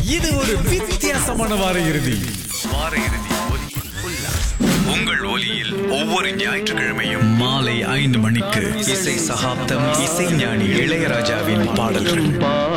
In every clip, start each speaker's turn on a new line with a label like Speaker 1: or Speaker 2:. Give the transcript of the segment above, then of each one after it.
Speaker 1: இது ஒரு வித்தியாசமான வார இறுதி
Speaker 2: வார இறுதி ஒலி உல்லாசம். உங்கள் ஒலியில் ஒவ்வொரு ஞாயிற்றுக்கிழமையும்
Speaker 1: மாலை ஐந்து மணிக்கு
Speaker 2: இசை சகாப்தம் இசைஞானி இளையராஜாவின் பாடல்கள்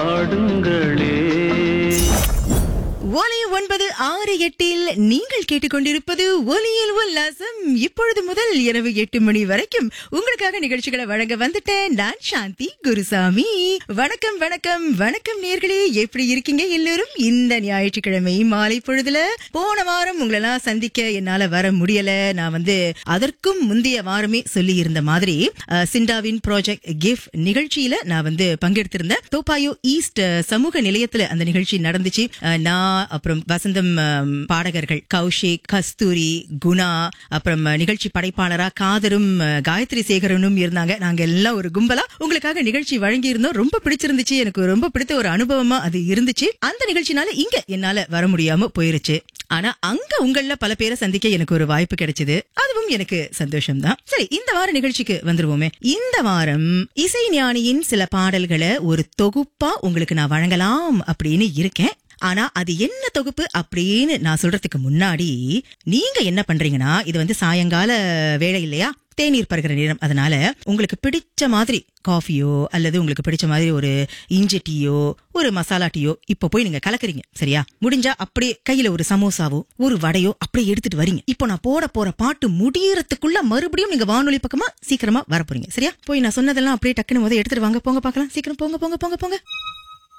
Speaker 3: ஒலி ஒன்பது ஆறு எட்டில் நீங்கள் கேட்டுக்கொண்டிருப்பது ஒலியில் உல்லாசம் இப்பொழுது முதல் இரவு எட்டு மணி வரைக்கும் உங்களுக்காக நிகழ்ச்சிகளை வழங்க வந்துட்டேன் நான் சாந்தி குருசாமி வணக்கம் வணக்கம் வணக்கம் நேர்களே எப்படி இருக்கீங்க எல்லாரும் இந்த ஞாயிற்றுக்கிழமை மாலை பொழுதுல போன வாரம் உங்களெல்லாம் சந்திக்க என்னால வர முடியல நான் வந்து அதற்கும் முந்தைய வாரமே சொல்லி இருந்த மாதிரி அஹ், சிண்டாவின் ப்ராஜெக்ட் கிஃப்ட் நிகழ்ச்சியில நான் வந்து பங்கெடுத்திருந்தேன் தோப்பாயோ ஈஸ்ட் அஹ், சமூக நிலையத்துல அந்த நிகழ்ச்சி நடந்துச்சு அஹ், நான் அப்புறம் வசந்தம் அஹ், பாடகர்கள் கௌஷிக் கஸ்தூரி குணா அப்புறம் அஹ், நிகழ்ச்சி படைப்பாளரா காதரும் அஹ், காயத்ரி சேகரனும் இருந்தாங்க நாங்க எல்லாம் ஒரு கும்பலா உங்களுக்காக நிகழ்ச்சி வழங்கி இருந்தோம் ரொம்ப பிடிச்சிருந்துச்சு எனக்கு ரொம்ப பிடித்த ஒரு அனுபவமா அது இருந்துச்சு அந்த நிகழ்ச்சினால இங்க என்னால வர முடியாம போயிருச்சு ஆனா அங்க உங்கள பல பேரை சந்திக்க எனக்கு ஒரு வாய்ப்பு கிடைச்சது அதுவும் எனக்கு சந்தோஷம் தான் சரி இந்த வார நிகழ்ச்சிக்கு வந்துருவோமே இந்த வாரம் இசை ஞானியின் சில பாடல்களை ஒரு தொகுப்பா உங்களுக்கு நான் வழங்கலாம் அப்படின்னு இருக்கேன் ஆனா அது என்ன தொகுப்பு அப்படின்னு நான் சொல்றதுக்கு முன்னாடி நீங்க என்ன பண்றீங்கன்னா இது வந்து சாயங்கால வேலை இல்லையா தேநீர் பருகிற நேரம் அதனால உங்களுக்கு பிடிச்ச மாதிரி காஃபியோ அல்லது உங்களுக்கு பிடிச்ச மாதிரி ஒரு இஞ்சி டீயோ ஒரு மசாலா டீயோ இப்ப போய் நீங்க கலக்குறீங்க சரியா முடிஞ்சா அப்படியே கையில ஒரு சமோசாவோ ஒரு வடையோ அப்படியே எடுத்துட்டு வரீங்க இப்போ நான் போட போற பாட்டு முடியறதுக்குள்ள மறுபடியும் நீங்க வானொலி பக்கமா சீக்கிரமா வர போறீங்க சரியா போய் நான் சொன்னதெல்லாம் அப்படியே டக்குன்னு முத எடுத்துட்டு வாங்க போங்க பார்க்கலாம் சீக்கிரம் போங்க போங்க போங்க போங்க